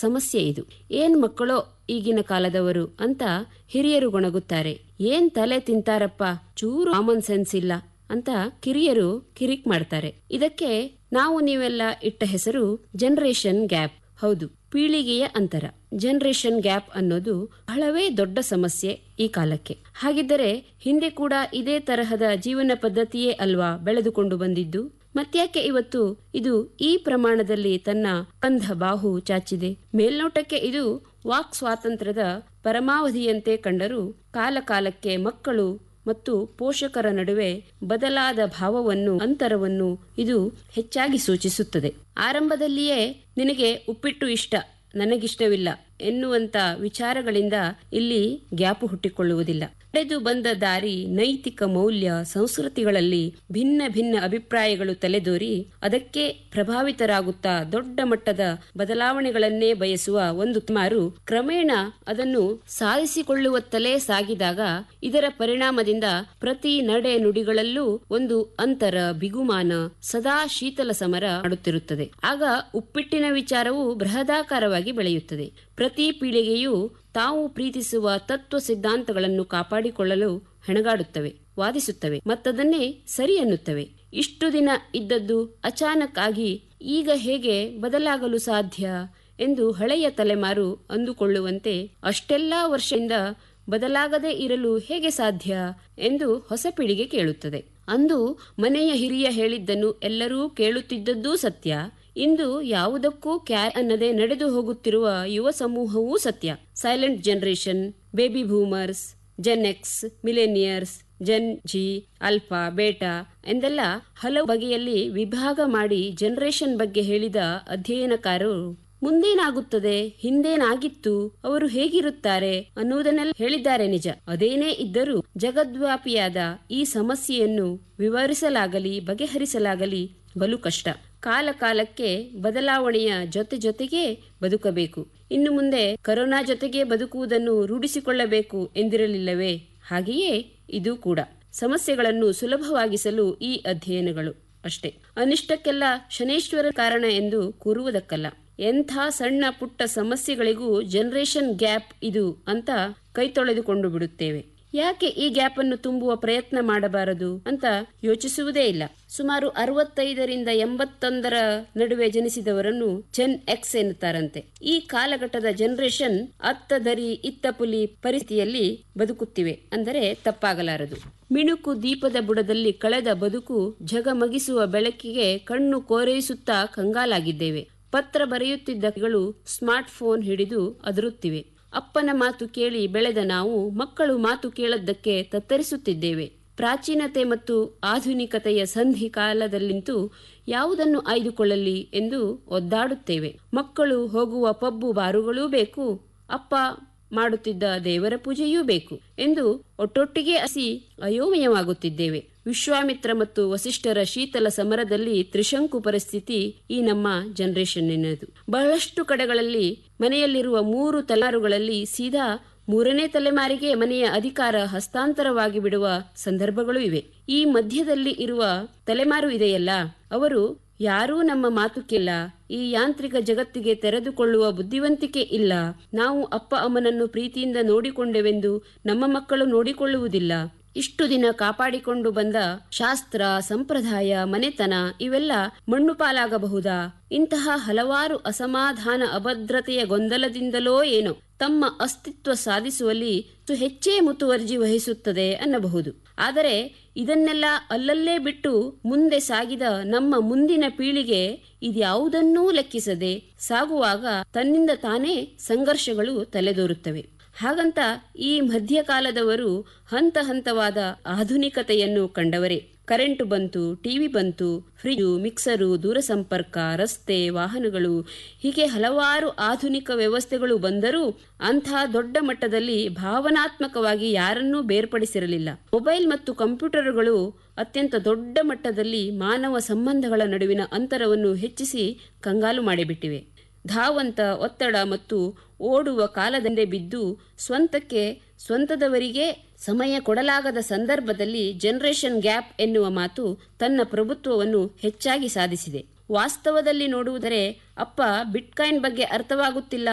ಸಮಸ್ಯೆ ಇದು ಏನ್ ಮಕ್ಕಳೋ ಈಗಿನ ಕಾಲದವರು ಅಂತ ಹಿರಿಯರು ಗೊಣಗುತ್ತಾರೆ ಏನ್ ತಲೆ ತಿಂತಾರಪ್ಪ ಚೂರು ಕಾಮನ್ ಸೆನ್ಸ್ ಇಲ್ಲ ಅಂತ ಕಿರಿಯರು ಕಿರಿಕ್ ಮಾಡ್ತಾರೆ ಇದಕ್ಕೆ ನಾವು ನೀವೆಲ್ಲ ಇಟ್ಟ ಹೆಸರು ಜನರೇಷನ್ ಗ್ಯಾಪ್ ಹೌದು ಪೀಳಿಗೆಯ ಅಂತರ ಜನರೇಷನ್ ಗ್ಯಾಪ್ ಅನ್ನೋದು ಬಹಳವೇ ದೊಡ್ಡ ಸಮಸ್ಯೆ ಈ ಕಾಲಕ್ಕೆ ಹಾಗಿದ್ದರೆ ಹಿಂದೆ ಕೂಡ ಇದೇ ತರಹದ ಜೀವನ ಪದ್ಧತಿಯೇ ಅಲ್ವಾ ಬೆಳೆದುಕೊಂಡು ಬಂದಿದ್ದು ಮತ್ಯಾಕೆ ಇವತ್ತು ಇದು ಈ ಪ್ರಮಾಣದಲ್ಲಿ ತನ್ನ ಕಂಧ ಬಾಹು ಚಾಚಿದೆ ಮೇಲ್ನೋಟಕ್ಕೆ ಇದು ವಾಕ್ ಸ್ವಾತಂತ್ರ್ಯದ ಪರಮಾವಧಿಯಂತೆ ಕಂಡರೂ ಕಾಲಕಾಲಕ್ಕೆ ಮಕ್ಕಳು ಮತ್ತು ಪೋಷಕರ ನಡುವೆ ಬದಲಾದ ಭಾವವನ್ನು ಅಂತರವನ್ನು ಇದು ಹೆಚ್ಚಾಗಿ ಸೂಚಿಸುತ್ತದೆ ಆರಂಭದಲ್ಲಿಯೇ ನಿನಗೆ ಉಪ್ಪಿಟ್ಟು ಇಷ್ಟ ನನಗಿಷ್ಟವಿಲ್ಲ ಎನ್ನುವಂತ ವಿಚಾರಗಳಿಂದ ಇಲ್ಲಿ ಗ್ಯಾಪು ಹುಟ್ಟಿಕೊಳ್ಳುವುದಿಲ್ಲ ನಡೆದು ಬಂದ ದಾರಿ ನೈತಿಕ ಮೌಲ್ಯ ಸಂಸ್ಕೃತಿಗಳಲ್ಲಿ ಭಿನ್ನ ಭಿನ್ನ ಅಭಿಪ್ರಾಯಗಳು ತಲೆದೋರಿ ಅದಕ್ಕೆ ಪ್ರಭಾವಿತರಾಗುತ್ತಾ ದೊಡ್ಡ ಮಟ್ಟದ ಬದಲಾವಣೆಗಳನ್ನೇ ಬಯಸುವ ಒಂದು ಮಾರು ಕ್ರಮೇಣ ಅದನ್ನು ಸಾಧಿಸಿಕೊಳ್ಳುವತ್ತಲೇ ಸಾಗಿದಾಗ ಇದರ ಪರಿಣಾಮದಿಂದ ಪ್ರತಿ ನಡೆ ನುಡಿಗಳಲ್ಲೂ ಒಂದು ಅಂತರ ಬಿಗುಮಾನ ಸದಾ ಶೀತಲ ಸಮರ ಮಾಡುತ್ತಿರುತ್ತದೆ ಆಗ ಉಪ್ಪಿಟ್ಟಿನ ವಿಚಾರವು ಬೃಹದಾಕಾರವಾಗಿ ಬೆಳೆಯುತ್ತದೆ ಪ್ರತಿ ಪೀಳಿಗೆಯೂ ತಾವು ಪ್ರೀತಿಸುವ ತತ್ವ ಸಿದ್ಧಾಂತಗಳನ್ನು ಕಾಪಾಡಿಕೊಳ್ಳಲು ಹೆಣಗಾಡುತ್ತವೆ ವಾದಿಸುತ್ತವೆ ಮತ್ತದನ್ನೇ ಸರಿ ಅನ್ನುತ್ತವೆ ಇಷ್ಟು ದಿನ ಇದ್ದದ್ದು ಅಚಾನಕ್ ಆಗಿ ಈಗ ಹೇಗೆ ಬದಲಾಗಲು ಸಾಧ್ಯ ಎಂದು ಹಳೆಯ ತಲೆಮಾರು ಅಂದುಕೊಳ್ಳುವಂತೆ ಅಷ್ಟೆಲ್ಲಾ ವರ್ಷದಿಂದ ಬದಲಾಗದೇ ಇರಲು ಹೇಗೆ ಸಾಧ್ಯ ಎಂದು ಹೊಸ ಪೀಳಿಗೆ ಕೇಳುತ್ತದೆ ಅಂದು ಮನೆಯ ಹಿರಿಯ ಹೇಳಿದ್ದನ್ನು ಎಲ್ಲರೂ ಕೇಳುತ್ತಿದ್ದದ್ದೂ ಸತ್ಯ ಇಂದು ಯಾವುದಕ್ಕೂ ಕ್ಯಾರ್ ಅನ್ನದೆ ನಡೆದು ಹೋಗುತ್ತಿರುವ ಯುವ ಸಮೂಹವೂ ಸತ್ಯ silent generation baby boomers gen X millennials gen Z alpha beta ಎಂದೆಲ್ಲ ಹಲವು ಬಗೆಯಲ್ಲಿ ವಿಭಾಗ ಮಾಡಿ ಜನರೇಷನ್ ಬಗ್ಗೆ ಹೇಳಿದ ಅಧ್ಯಯನಕಾರರು ಮುಂದೇನಾಗುತ್ತದೆ ಹಿಂದೇನಾಗಿತ್ತು ಅವರು ಹೇಗಿರುತ್ತಾರೆ ಅನ್ನುವುದನ್ನೆಲ್ಲ ಹೇಳಿದ್ದಾರೆ ನಿಜ ಅದೇನೇ ಇದ್ದರೂ ಜಗದ್ವ್ಯಾಪಿಯಾದ ಈ ಸಮಸ್ಯೆಯನ್ನು ವಿವರಿಸಲಾಗಲಿ ಬಗೆಹರಿಸಲಾಗಲಿ ಬಲು ಕಷ್ಟ ಕಾಲ ಕಾಲಕ್ಕೆ ಬದಲಾವಣೆಯ ಜೊತೆ ಜೊತೆಗೆ ಬದುಕಬೇಕು ಇನ್ನು ಮುಂದೆ ಕರೋನಾ ಜೊತೆಗೆ ಬದುಕುವುದನ್ನು ರೂಢಿಸಿಕೊಳ್ಳಬೇಕು ಎಂದಿರಲಿಲ್ಲವೇ ಹಾಗೆಯೇ ಇದು ಕೂಡ ಸಮಸ್ಯೆಗಳನ್ನು ಸುಲಭವಾಗಿಸಲು ಈ ಅಧ್ಯಯನಗಳು ಅಷ್ಟೇ ಅನಿಷ್ಟಕ್ಕೆಲ್ಲ ಶನೇಶ್ವರ ಕಾರಣ ಎಂದು ಕೂರುವುದಕ್ಕಲ್ಲ ಎಂಥ ಸಣ್ಣ ಪುಟ್ಟ ಸಮಸ್ಯೆಗಳಿಗೂ ಜನರೇಷನ್ ಗ್ಯಾಪ್ ಇದು ಅಂತ ಕೈ ತೊಳೆದುಕೊಂಡು ಬಿಡುತ್ತೇವೆ ಯಾಕೆ ಈ ಗ್ಯಾಪ್ ಅನ್ನು ತುಂಬುವ ಪ್ರಯತ್ನ ಮಾಡಬಾರದು ಅಂತ ಯೋಚಿಸುವುದೇ ಇಲ್ಲ ಸುಮಾರು ಅರವತ್ತೈದರಿಂದ ಎಂಬತ್ತೊಂದರ ನಡುವೆ ಜನಿಸಿದವರನ್ನು ಜೆನ್ ಎಕ್ಸ್ ಎನ್ನುತ್ತಾರಂತೆ ಈ ಕಾಲಘಟ್ಟದ ಜನರೇಷನ್ ಅತ್ತ ದರಿ ಇತ್ತ ಪುಲಿ ಪರಿಸ್ಥಿತಿಯಲ್ಲಿ ಬದುಕುತ್ತಿವೆ ಅಂದರೆ ತಪ್ಪಾಗಲಾರದು ಮಿಣುಕು ದೀಪದ ಬುಡದಲ್ಲಿ ಕಳೆದ ಬದುಕು ಜಗಮಗಿಸುವ ಬೆಳಕಿಗೆ ಕಣ್ಣು ಕೋರೈಸುತ್ತಾ ಕಂಗಾಲಾಗಿದ್ದೇವೆ ಪತ್ರ ಬರೆಯುತ್ತಿದ್ದಗಳು ಸ್ಮಾರ್ಟ್ ಫೋನ್ ಹಿಡಿದು ಅದರುತ್ತಿವೆ ಅಪ್ಪನ ಮಾತು ಕೇಳಿ ಬೆಳೆದ ನಾವು ಮಕ್ಕಳು ಮಾತು ಕೇಳದ್ದಕ್ಕೆ ತತ್ತರಿಸುತ್ತಿದ್ದೇವೆ ಪ್ರಾಚೀನತೆ ಮತ್ತು ಆಧುನಿಕತೆಯ ಸಂಧಿ ಕಾಲದಲ್ಲಿಂತೂ ಯಾವುದನ್ನು ಆಯ್ದುಕೊಳ್ಳಲಿ ಎಂದು ಒದ್ದಾಡುತ್ತೇವೆ ಮಕ್ಕಳು ಹೋಗುವ ಪಬ್ಬು ಬಾರುಗಳೂ ಬೇಕು ಅಪ್ಪ ಮಾಡುತ್ತಿದ್ದ ದೇವರ ಪೂಜೆಯೂ ಬೇಕು ಎಂದು ಒಟ್ಟೊಟ್ಟಿಗೆ ಹಸಿ ಅಯೋಮಯವಾಗುತ್ತಿದ್ದೇವೆ ವಿಶ್ವಾಮಿತ್ರ ಮತ್ತು ವಸಿಷ್ಠರ ಶೀತಲ ಸಮರದಲ್ಲಿ ತ್ರಿಶಂಕು ಪರಿಸ್ಥಿತಿ ಈ ನಮ್ಮ ಜನರೇಷನ್ನಿನದು ಬಹಳಷ್ಟು ಕಡೆಗಳಲ್ಲಿ ಮನೆಯಲ್ಲಿರುವ ಮೂರು ತಲೆಮಾರುಗಳಲ್ಲಿ ಸೀದಾ ಮೂರನೇ ತಲೆಮಾರಿಗೆ ಮನೆಯ ಅಧಿಕಾರ ಹಸ್ತಾಂತರವಾಗಿ ಬಿಡುವ ಸಂದರ್ಭಗಳು ಇವೆ ಈ ಮಧ್ಯದಲ್ಲಿ ಇರುವ ತಲೆಮಾರು ಇದೆಯಲ್ಲ ಅವರು ಯಾರೂ ನಮ್ಮ ಮಾತು ಕೇಳ ಈ ಯಾಂತ್ರಿಕ ಜಗತ್ತಿಗೆ ತೆರೆದುಕೊಳ್ಳುವ ಬುದ್ಧಿವಂತಿಕೆ ಇಲ್ಲ ನಾವು ಅಪ್ಪ ಅಮ್ಮನನ್ನು ಪ್ರೀತಿಯಿಂದ ನೋಡಿಕೊಂಡೆವೆಂದು ನಮ್ಮ ಮಕ್ಕಳು ನೋಡಿಕೊಳ್ಳುವುದಿಲ್ಲ ಇಷ್ಟು ದಿನ ಕಾಪಾಡಿಕೊಂಡು ಬಂದ ಶಾಸ್ತ್ರ ಸಂಪ್ರದಾಯ ಮನೆತನ ಇವೆಲ್ಲ ಮಣ್ಣು ಪಾಲಾಗಬಹುದಾ ಇಂತಹ ಹಲವಾರು ಅಸಮಾಧಾನ ಅಭದ್ರತೆಯ ಗೊಂದಲದಿಂದಲೋ ಏನೋ ತಮ್ಮ ಅಸ್ತಿತ್ವ ಸಾಧಿಸುವಲ್ಲಿ ಹೆಚ್ಚೇ ಮುತುವರ್ಜಿ ವಹಿಸುತ್ತದೆ ಅನ್ನಬಹುದು ಆದರೆ ಇದನ್ನೆಲ್ಲ ಅಲ್ಲಲ್ಲೇ ಬಿಟ್ಟು ಮುಂದೆ ಸಾಗಿದ ನಮ್ಮ ಮುಂದಿನ ಪೀಳಿಗೆ ಇದ್ಯಾವುದನ್ನೂ ಲೆಕ್ಕಿಸದೆ ಸಾಗುವಾಗ ತನ್ನಿಂದ ತಾನೇ ಸಂಘರ್ಷಗಳು ತಲೆದೋರುತ್ತವೆ ಹಾಗಂತ ಈ ಮಧ್ಯಕಾಲದವರು ಹಂತ ಹಂತವಾದ ಆಧುನಿಕತೆಯನ್ನು ಕಂಡವರೇ ಕರೆಂಟು ಬಂತು ಟಿವಿ ಬಂತು ಫ್ರಿಜು ಮಿಕ್ಸರು ದೂರಸಂಪರ್ಕ ರಸ್ತೆ ವಾಹನಗಳು ಹೀಗೆ ಹಲವಾರು ಆಧುನಿಕ ವ್ಯವಸ್ಥೆಗಳು ಬಂದರೂ ಅಂಥ ದೊಡ್ಡ ಮಟ್ಟದಲ್ಲಿ ಭಾವನಾತ್ಮಕವಾಗಿ ಯಾರನ್ನೂ ಬೇರ್ಪಡಿಸಿರಲಿಲ್ಲ ಮೊಬೈಲ್ ಮತ್ತು ಕಂಪ್ಯೂಟರ್ಗಳು ಅತ್ಯಂತ ದೊಡ್ಡ ಮಟ್ಟದಲ್ಲಿ ಮಾನವ ಸಂಬಂಧಗಳ ನಡುವಿನ ಅಂತರವನ್ನು ಹೆಚ್ಚಿಸಿ ಕಂಗಾಲು ಮಾಡಿಬಿಟ್ಟಿವೆ ಧಾವಂತ ಒತ್ತಡ ಮತ್ತು ಓಡುವ ಕಾಲದಂದೆ ಬಿದ್ದು ಸ್ವಂತಕ್ಕೆ ಸ್ವಂತದವರಿಗೆ ಸಮಯ ಕೊಡಲಾಗದ ಸಂದರ್ಭದಲ್ಲಿ ಜನರೇಷನ್ ಗ್ಯಾಪ್ ಎನ್ನುವ ಮಾತು ತನ್ನ ಪ್ರಭುತ್ವವನ್ನು ಹೆಚ್ಚಾಗಿ ಸಾಧಿಸಿದೆ ವಾಸ್ತವದಲ್ಲಿ ನೋಡುವುದರೆ ಅಪ್ಪ ಬಿಟ್ಕಾಯಿನ್ ಬಗ್ಗೆ ಅರ್ಥವಾಗುತ್ತಿಲ್ಲ